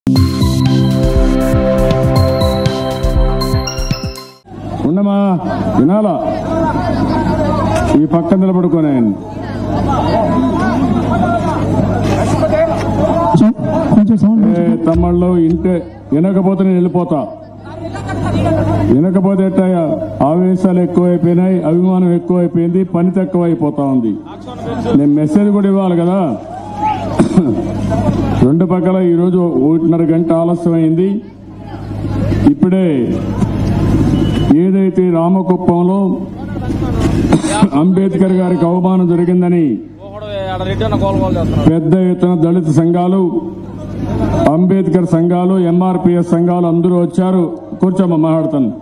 ఉండమా వినాలా ఈ పక్క నిలబడుకోనే కొంచెం కొంచెం సౌండ్ ఏ తమ్ముళ్ళు ఇంటే వినకపోతే నేను వెళ్ళిపోతా వినకపోతే ఎట్టయ్యా ఆవేశాలు ఎక్కువైపోయినాయి అభిమానం ఎక్కువైపోయింది పని తక్కువ అయిపోతా ఉంది నేను మెసేజ్ కూడా ఇవ్వాలి కదా రెండు పక్కల ఈరోజు ఒకటిన్నర గంట ఆలస్యమైంది ఇప్పుడే ఏదైతే రామకుప్పంలో అంబేద్కర్ గారికి అవమానం జరిగిందని రిటర్న్ కాల్ కాల్ చేస్తున్నాడు పెద్ద ఎత్తున దళిత సంఘాలు అంబేద్కర్ సంఘాలు ఎంఆర్పిఎస్ సంఘాలు అందరూ వచ్చారు కూర్చోమ్మ మాట్లాడతాను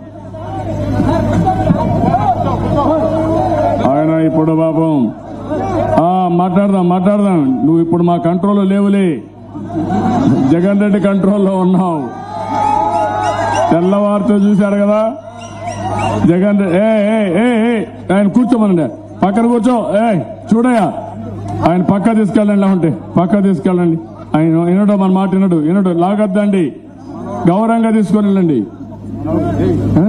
ఆయన ఇప్పుడు పాపం ఆ మాట్లాడదాం మాట్లాడదాం నువ్వు ఇప్పుడు మా కంట్రోల్లో లేవులే జగన్ రెడ్డి కంట్రోల్లో ఉన్నావు తెల్లవారితో చూశారు కదా జగన్ రెడ్డి ఏ ఏ ఏ ఏ, ఆయన కూర్చోమనండి పక్కన కూర్చో ఏ చూడయ్యా ఆయన పక్క తీసుకెళ్ళండి ఉంటే పక్క తీసుకెళ్ళండి ఆయన వినడు మన మాట వినడు వినడు లాగద్దండి గౌరవంగా తీసుకొని వెళ్ళండి ఆ?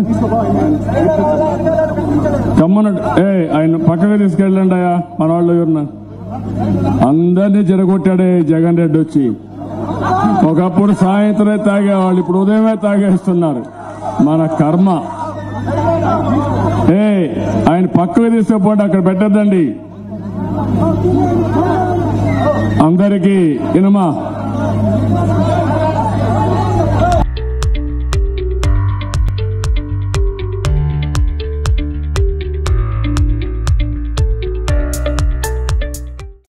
కమ్మనడు ఏ ఆయన పక్కగా తీసుకెళ్ళండి అయ్యా మన వాళ్ళు ఎవరున్నా అందరినీ జరగొట్టాడే జగన్ రెడ్డి వచ్చి ఒకప్పుడు సాయంత్రమే తాగేవాళ్ళు ఇప్పుడు ఉదయమే తాగేస్తున్నారు మన కర్మ ఏ ఆయన పక్కకు తీసుకుపోండి అక్కడ పెట్టద్దండి అందరికీ ఇనమా